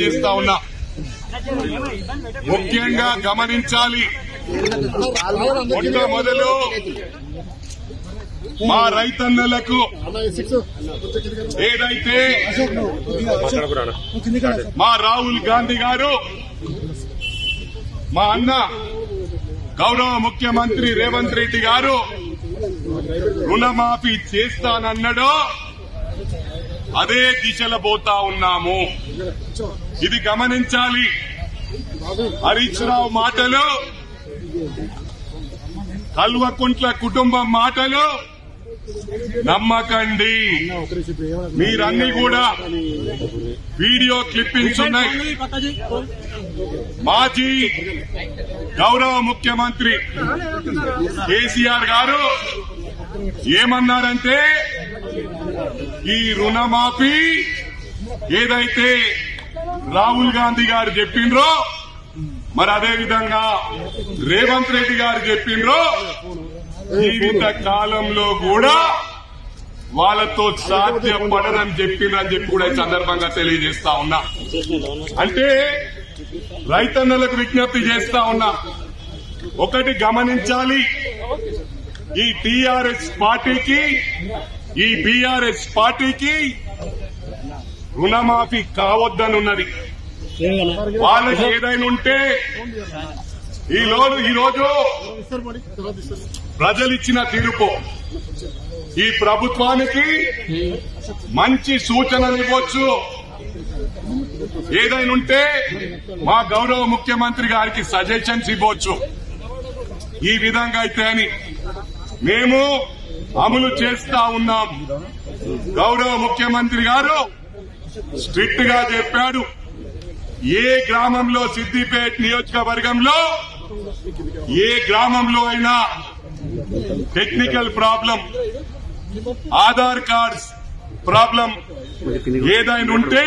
తెలియజేస్తా ఉన్నా ముఖ్యంగా గమనించాలి మొట్టమొదలు మా రైతన్నలకు ఏదైతే మా రాహుల్ గాంధీ గారు మా అన్న గౌరవ ముఖ్యమంత్రి రేవంత్ రెడ్డి గారు రుణమాఫీ చేస్తానన్నాడో అదే దిశలో పోతా ఉన్నాము ఇది గమనించాలి హరీష్ రావు మాటలు కల్వకుంట్ల కుటుంబం మాటలు నమ్మకండి మీరన్నీ కూడా వీడియో క్లిప్పింగ్స్ ఉన్నాయి మాజీ గౌరవ ముఖ్యమంత్రి కేసీఆర్ గారు ఏమన్నారంటే ఈ రుణమాఫీ ఏదైతే రాహుల్ గాంధీ గారు చెప్పిండ్రో మరి అదే విధంగా రేవంత్ రెడ్డి గారు చెప్పిండ్రో జీవిత కాలంలో కూడా వాళ్ళతో సాధ్యపడదని చెప్పిండ్రని చెప్పి కూడా ఈ సందర్భంగా తెలియజేస్తా ఉన్నా అంటే రైతన్నలకు విజ్ఞప్తి చేస్తా ఉన్నా ఒకటి గమనించాలి ఈ టీఆర్ఎస్ పార్టీకి ఈ బీఆర్ఎస్ పార్టీకి రుణమాఫీ కావద్దనున్నది వాళ్ళకి ఏదైనా ఉంటే ఈ రోజు ఈ రోజు ప్రజలు ఇచ్చిన తీర్పు ఈ ప్రభుత్వానికి మంచి సూచనలు ఇవ్వచ్చు ఏదైనా ఉంటే మా గౌరవ ముఖ్యమంత్రి గారికి సజెషన్స్ ఇవ్వచ్చు ఈ విధంగా అయితే అని మేము అమలు చేస్తా ఉన్నాం గౌరవ ముఖ్యమంత్రి గారు స్ట్రిక్ట్ గా చెప్పాడు ఏ గ్రామంలో సిద్దిపేట నియోజకవర్గంలో ఏ గ్రామంలో అయినా technical problem Aadhaar cards problem ఏదైనా ఉంటే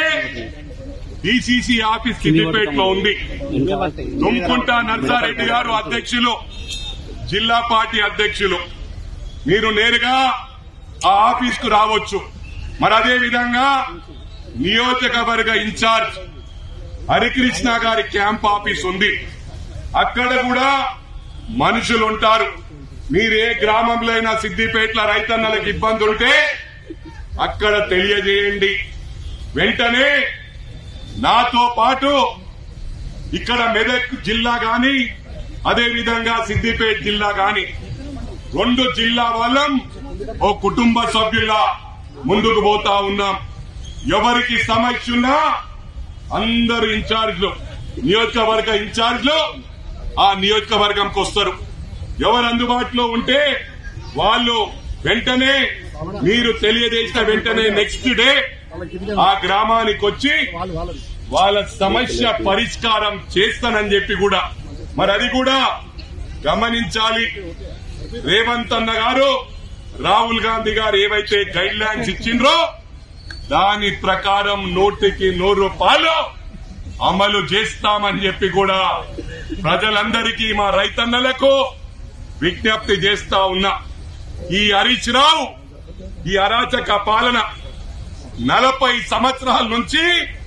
డిసిసి ఆఫీస్ సిద్దిపేట లో ఉంది తుమ్కుంట నర్సారెడ్డి గారు అధ్యక్షులు జిల్లా పార్టీ అధ్యక్షులు మీరు నేరుగా ఆ ఆఫీస్ కు రావచ్చు మరి అదే విధంగా నియోజకవర్గ ఇన్ఛార్జ్ హరికృష్ణ గారి క్యాంప్ ఆఫీస్ ఉంది అక్కడ కూడా మనుషులు ఉంటారు మీరు ఏ గ్రామంలో అయినా సిద్దిపేటల రైతన్నలకు ఇబ్బంది ఉంటే అక్కడ తెలియజేయండి వెంటనే నాతో పాటు ఇక్కడ మెదక్ జిల్లా గాని అదే విధంగా సిద్దిపేట జిల్లా గాని రెండు జిల్లా వాళ్ళం ఓ కుటుంబ సభ్యుల ముందుకు పోతా ఉన్నాం ఎవరికి సమస్య ఉన్నా అందరు ఇన్ఛార్జ్లు నియోజకవర్గ ఇన్ఛార్జ్లు ఆ నియోజకవర్గంకి వస్తారు ఎవరు అందుబాటులో ఉంటే వాళ్ళు వెంటనే మీరు తెలియజేసిన వెంటనే నెక్స్ట్ డే ఆ గ్రామానికి వచ్చి వాళ్ళ సమస్య పరిష్కారం చేస్తానని చెప్పి కూడా మరి అది కూడా గమనించాలి రేవంత్ అన్న గారు రాహుల్ గాంధీ గారు ఏవైతే గైడ్ లైన్స్ ఇచ్చిండ్రో దాని ప్రకారం నూటికి నూరు రూపాయలు అమలు చేస్తామని చెప్పి కూడా ప్రజలందరికీ మా రైతన్నలకు విజ్ఞప్తి చేస్తా ఉన్నా ఈ హరీష్ రావు ఈ అరాచక పాలన నలభై సంవత్సరాల నుంచి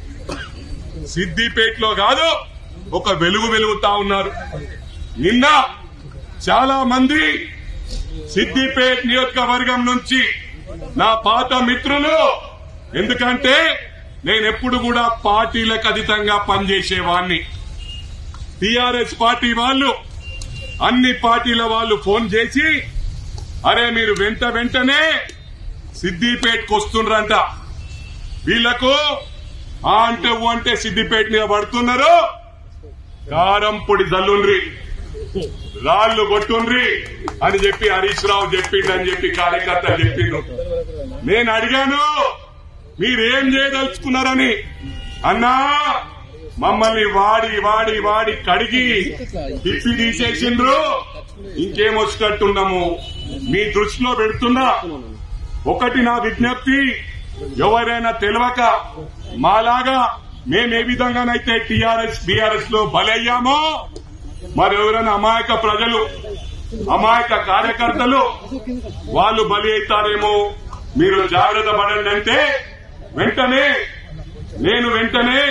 సిద్దిపేటలో కాదు ఒక వెలుగు వెలుగుతా ఉన్నారు నిన్న చాలా మంది సిద్దిపేట నియోజకవర్గం నుంచి నా పాత మిత్రులు ఎందుకంటే నేను ఎప్పుడు కూడా పార్టీలకు అతీతంగా పనిచేసేవాణ్ణి టీఆర్ఎస్ పార్టీ వాళ్ళు అన్ని పార్టీల వాళ్ళు ఫోన్ చేసి అరే మీరు వెంట వెంటనే సిద్దిపేటకు వస్తుండ్రంట వీళ్లకు ఆ అంటే ఊ అంటే సిద్దిపేట మీద పడుతున్నారు కారం పొడి జల్లుండ్రి రాళ్లు కొట్టుండ్రి అని చెప్పి హరీష్ రావు చెప్పిండని చెప్పి కార్యకర్త చెప్పిండు నేను అడిగాను మీరేం చేయదలుచుకున్నారని అన్నా మమ్మల్ని వాడి వాడి వాడి కడిగి తిప్పి తీసేసిండ్రు ఇంకేం వచ్చేటట్టున్నాము మీ దృష్టిలో పెడుతున్నా ఒకటి నా విజ్ఞప్తి ఎవరైనా తెలియక మాలాగా మేము ఏ విధంగానైతే టీఆర్ఎస్ బీఆర్ఎస్ లో బలయ్యామో మరి ఎవరైనా అమాయక ప్రజలు అమాయక కార్యకర్తలు వాళ్ళు బలి అవుతారేమో మీరు జాగ్రత్త పడండి అంటే వెంటనే నేను వెంటనే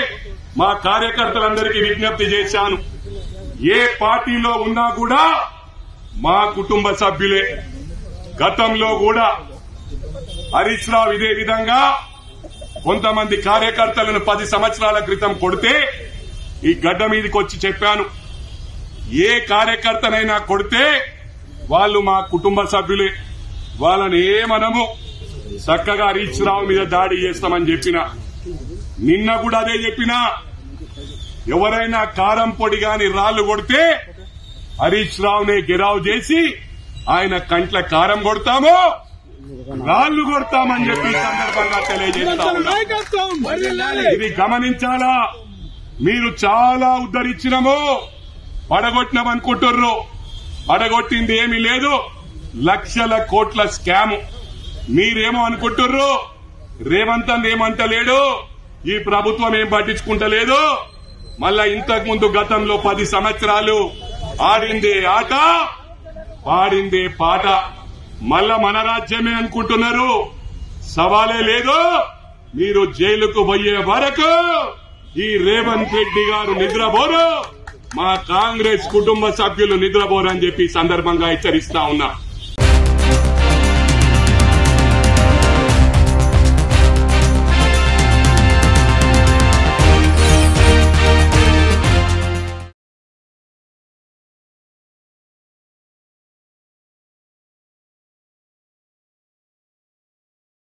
మా కార్యకర్తలందరికీ విజ్ఞప్తి చేశాను ఏ పార్టీలో ఉన్నా కూడా మా కుటుంబ సభ్యులే గతంలో కూడా హరీష్ రావు ఇదే విధంగా కొంతమంది కార్యకర్తలను పది సంవత్సరాల క్రితం కొడితే ఈ గడ్డ మీదకి వచ్చి చెప్పాను ఏ కార్యకర్తనైనా కొడితే వాళ్ళు మా కుటుంబ సభ్యులే వాళ్ళని ఏమనము చక్కగా హరీష్ రావు మీద దాడి చేస్తామని చెప్పిన నిన్న కూడా అదే చెప్పినా ఎవరైనా కారం పొడి గాని రాళ్లు కొడితే హరీష్ రావుని గెరావ్ చేసి ఆయన కంట్ల కారం కొడతాము రాళ్లు కొడతామని చెప్పి ఈ సందర్భంగా తెలియజేస్తా ఉన్నా. ఇది గమనించాలా మీరు చాలా ఉద్ధరించినము పడగొట్టినామనుకుంటుర్రు పడగొట్టింది ఏమీ లేదు లక్షల కోట్ల స్కామ్ మీరేమో అనుకుంటుర్రు రేవంత్ అన్న ఏమంటలేడు ఈ ప్రభుత్వం ఏం పట్టించుకుంటలేదు మళ్ళా ఇంతకు ముందు గతంలో పది సంవత్సరాలు ఆడిందే ఆట పాడిందే పాట మళ్ళా మన రాజ్యమే అనుకుంటున్నారు సవాలే లేదు మీరు జైలుకు పోయే వరకు ఈ రేవంత్ రెడ్డి గారు నిద్రపోరు మా కాంగ్రెస్ కుటుంబ సభ్యులు నిద్రపోరు అని చెప్పి ఈ సందర్భంగా హెచ్చరిస్తా ఉన్నా